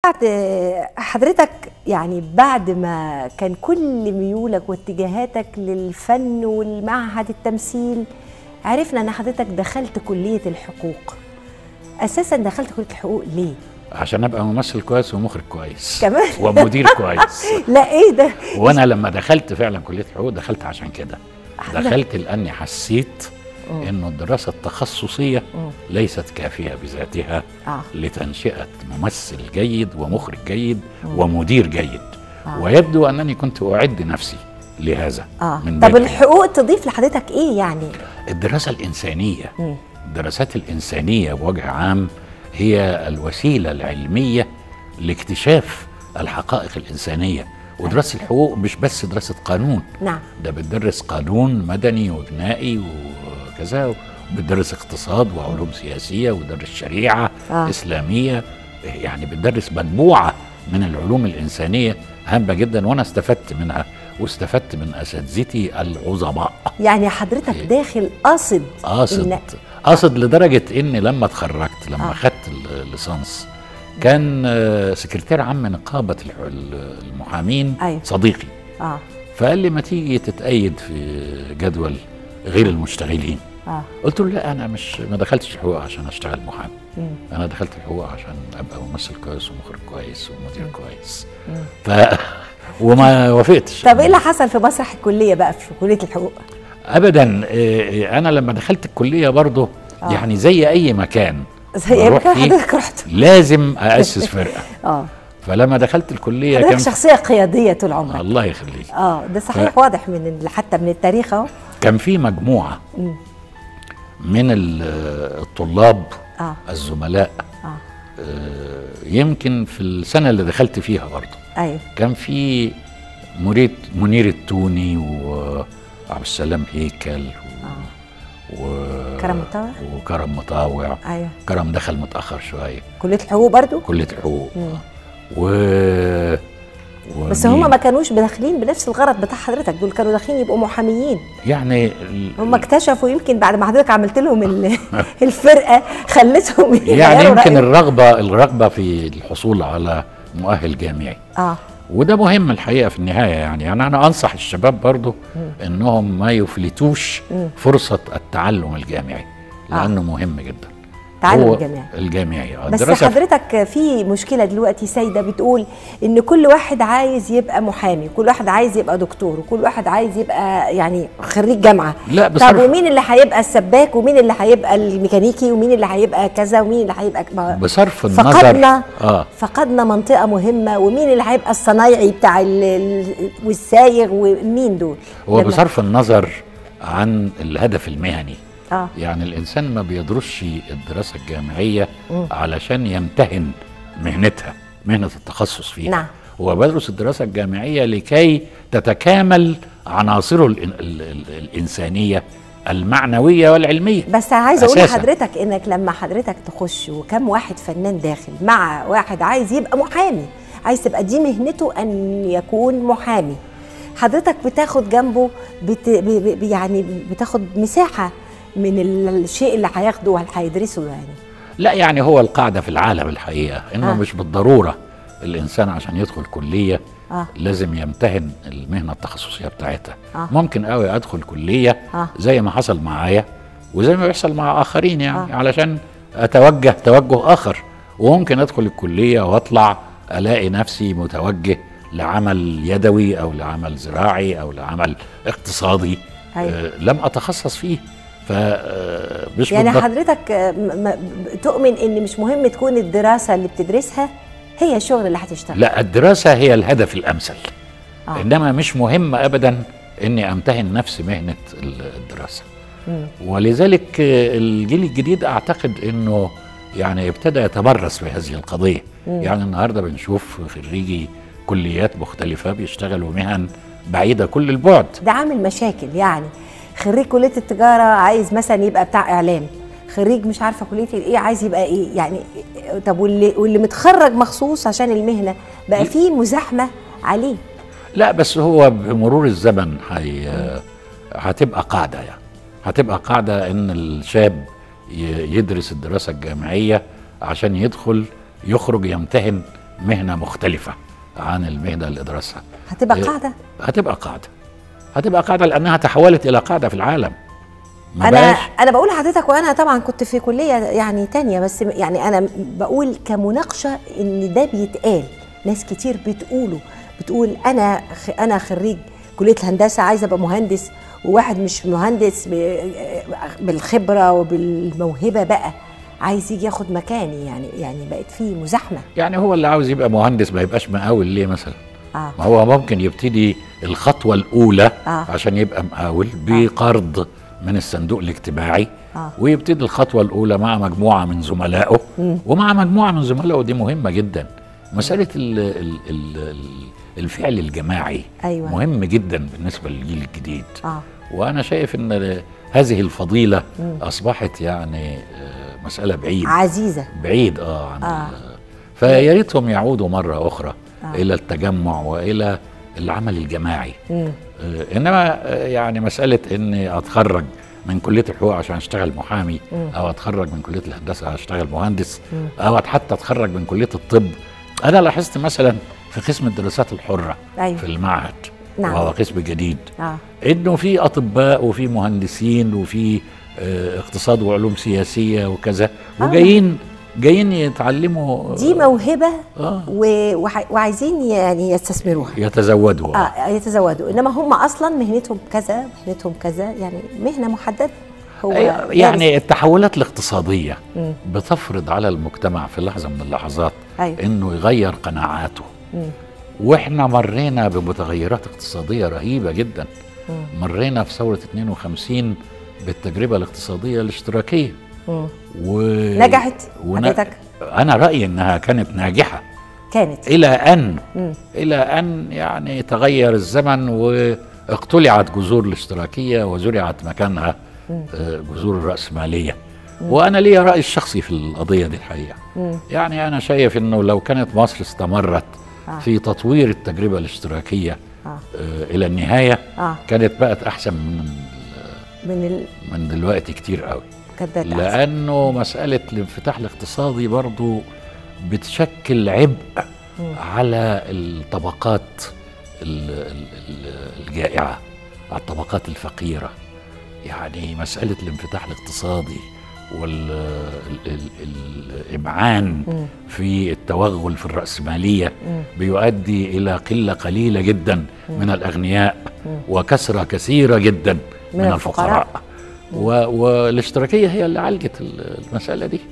بعد حضرتك يعني بعد ما كان كل ميولك واتجاهاتك للفن والمعهد التمثيل عرفنا ان حضرتك دخلت كليه الحقوق اساسا دخلت كليه الحقوق ليه عشان ابقى ممثل كويس ومخرج كويس كمان ومدير كويس لا ايه ده وانا لما دخلت فعلا كليه حقوق دخلت عشان كده أحلى. دخلت لاني حسيت انه الدراسه التخصصيه مم. ليست كافيه بذاتها اه لتنشئه ممثل جيد ومخرج جيد ومدير جيد آه. ويبدو انني كنت اعد نفسي لهذا اه من طب بدري. الحقوق تضيف لحضرتك ايه يعني الدراسه الانسانيه مم. الدراسات الإنسانية بوجه عام هي الوسيلة العلمية لاكتشاف الحقائق الإنسانية ودراسة الحقوق مش بس دراسة قانون نعم ده بتدرس قانون مدني وجنائي وكذا بتدرس اقتصاد وعلوم سياسية وبتدرس شريعة آه. آه. إسلامية يعني بتدرس مجموعة من العلوم الإنسانية هامة جدا وأنا استفدت منها واستفدت من أساتذتي العظماء يعني حضرتك داخل قاصد قاصد إن- قاصد لدرجه ان لما اتخرجت لما آه. آه. خدت الليسانس كان آه، سكرتير عام نقابه الح- ال- المحامين أيوة. صديقي اه فقال لي ما تيجي تتأيد في جدول غير المشتغلين اه قلت له لا انا مش ما دخلتش الحقوق عشان اشتغل محامي مم. انا دخلت الحقوق عشان ابقى ممثل كويس ومخرج كويس ومدير كويس مم. ف وما وافقتش طب ايه اللي حصل في مسرح الكليه بقى في كليه الحقوق ابدا آه، انا لما دخلت الكليه برضه آه. يعني زي اي مكان زي بروح مكان فيه حضرتك رحت لازم اسس فرقه اه فلما دخلت الكليه حضرتك كان شخصيه قياديه طول عمرك الله يخليك اه ده صحيح ف- واضح من ال- حتى من التاريخ اهو كان في مجموعه مم. من ال- الطلاب اه الزملاء اه آه، يمكن في السنه اللي دخلت فيها برضه ايوه كان في مريد منير التوني وعبد السلام هيكل و... و... كرم مطاوع؟ وكرم مطاوع ايوه كرم دخل متاخر شويه كليه الحقوق برضو كليه الحقوق مم. و... بس ومين؟ هم ما كانوش داخلين بنفس الغرض بتاع حضرتك دول كانوا داخلين يبقوا محاميين يعني ال- هم اكتشفوا يمكن بعد ما حضرتك عملت لهم ال- الفرقه خلتهم يعني يغيروا يمكن رأيهم. الرغبه الرغبه في الحصول على مؤهل جامعي اه وده مهم الحقيقه في النهايه يعني, يعني انا انصح الشباب برضو انهم ما يفلتوش مم. فرصه التعلم الجامعي آه. لانه مهم جدا تعلم هو الجامعي الجامعي آه، بس الدراسة في- حضرتك في مشكله دلوقتي سايده بتقول ان كل واحد عايز يبقى محامي كل واحد عايز يبقى دكتور وكل واحد عايز يبقى يعني خريج جامعه لا طب بصرف ومين اللي هيبقى السباك ومين اللي هيبقى الميكانيكي ومين اللي هيبقى كذا ومين اللي هيبقى ما- بصرف النظر فقدنا اه فقدنا منطقه مهمه ومين اللي هيبقى الصنايعي بتاع ال- ال- والسايغ ومين دول هو لما- بصرف النظر عن الهدف المهني اه يعني الانسان ما بيدرسش الدراسه الجامعيه مم. علشان يمتهن مهنتها مهنه التخصص فيها نعم. هو بيدرس الدراسه الجامعيه لكي تتكامل عناصره ال ال ال الانسانيه المعنويه والعلميه بس عايزه اقول أساساً. لحضرتك انك لما حضرتك تخش وكم واحد فنان داخل مع واحد عايز يبقى محامي عايز تبقى دي مهنته ان يكون محامي حضرتك بتاخد جنبه بت ب ب يعني بتاخد مساحه من ال- الشيء اللي هياخده واللي هيدرسه يعني لا يعني هو القاعده في العالم الحقيقه انه آه. آه. مش بالضروره الانسان عشان يدخل كليه اه لازم يمتهن المهنه التخصصيه بتاعتها آه. آه. ممكن قوي ادخل كليه آه. آه. زي ما حصل معايا وزي ما بيحصل مع اخرين يعني آه. آه. علشان اتوجه توجه اخر وممكن ادخل الكليه واطلع الاقي نفسي متوجه لعمل يدوي او لعمل زراعي او لعمل اقتصادي أيوة. آه لم اتخصص فيه فمش يعني حضرتك آه، م- م- تؤمن ان مش مهم تكون الدراسه اللي بتدرسها هي الشغل اللي هتشتغل لا الدراسة هي الهدف الأمثل آه. آه. إنما مش مهم أبدا إني أمتهن نفس مهنة ال- الدراسة مم. ولذلك آه، الجيل الجديد أعتقد إنه يعني ابتدى يتمرس في هذه القضية مم. يعني النهاردة بنشوف خريجي كليات مختلفة بيشتغلوا مهن بعيدة كل البعد ده عامل مشاكل يعني خريج كليه التجاره عايز مثلا يبقى بتاع اعلام خريج مش عارفه كليه ايه عايز يبقى ايه يعني طب واللي واللي متخرج مخصوص عشان المهنه بقى فيه مزاحمه عليه لا بس هو بمرور الزمن هي هتبقى قاعدة يعني هتبقى قاعدة إن الشاب ي- يدرس الدراسة الجامعية عشان يدخل يخرج يمتهن مهنه مختلفه عن المهنه اللي درسها هتبقى إيه. قاعده هتبقى قاعده هتبقى قاعده لانها تحولت الى قاعده في العالم ما انا بقاش انا بقول لحضرتك وانا طبعا كنت في كليه يعني تانية بس يعني انا بقول كمناقشه ان ده بيتقال ناس كتير بتقوله بتقول انا خ- انا خريج كليه الهندسه عايزه ابقى مهندس وواحد مش مهندس ب- بالخبره وبالموهبه بقى عايز يجي ياخد مكاني يعني يعني بقت في مزاحمه يعني هو اللي عاوز يبقى مهندس ما يبقاش مقاول ليه مثلا اه ما هو ممكن يبتدي الخطوة الأولى آه. عشان يبقى مقاول بقرض من الصندوق الاجتماعي آه. ويبتدي الخطوة الأولى مع مجموعة من زملائه ومع مجموعة من زملائه دي مهمة جدا مسألة ال ال ال الفعل الجماعي أيوة. مهم جدا بالنسبة للجيل الجديد اه وأنا شايف أن هذه الفضيلة أصبحت يعني آه، مسألة بعيد عزيزه بعيد اه عن آه. آه. فيا ريتهم يعودوا مره اخرى آه. آه. الى التجمع والى العمل الجماعي مم. آه انما آه، يعني مساله اني اتخرج من كليه الحقوق عشان اشتغل محامي مم. او اتخرج من كليه الهندسه عشان اشتغل مهندس مم. او حتى اتخرج من كليه الطب انا لاحظت مثلا في قسم الدراسات الحره أيوة. في المعهد نعم. وهو قسم جديد اه انه في اطباء وفي مهندسين وفي آه، اقتصاد وعلوم سياسيه وكذا آه. وجايين جايين يتعلموا دي موهبه آه. و- وح- وعايزين يعني يستثمروها يتزودوا اه يتزودوا انما هم اصلا مهنتهم كذا مهنتهم كذا يعني مهنه محدده هو أيوة، يعني التحولات الاقتصاديه مم. بتفرض على المجتمع في لحظه من اللحظات أيوة. انه يغير قناعاته مم. واحنا مرينا بمتغيرات اقتصاديه رهيبه جدا مم. مرينا في ثوره 52 بالتجربه الاقتصاديه الاشتراكيه مم. و... نجحت ون... حضرتك انا رايي انها كانت ناجحه كانت الى ان مم. الى ان يعني تغير الزمن واقتلعت جذور الاشتراكيه وزرعت مكانها آه، جذور الراسماليه وانا لي رايي الشخصي في القضيه دي الحقيقه مم. يعني انا شايف انه لو كانت مصر استمرت آه. في تطوير التجربه الاشتراكيه اه آه، الى النهايه اه كانت بقت احسن من من ال... من دلوقتي كتير قوي كانت بقت أحسن. لانه مساله الانفتاح الاقتصادي برضو بتشكل عبء مم. على الطبقات ال- ال- ال- الجائعه على الطبقات الفقيره يعني مساله الانفتاح الاقتصادي والإمعان مم. في التوغل في الرأسمالية مم. بيؤدي إلى قلة قليلة جدا من الأغنياء مم. وكثرة كثيرة جدا من من الفقراء. الفقراء و- والاشتراكية هي اللي عالجت المسألة دي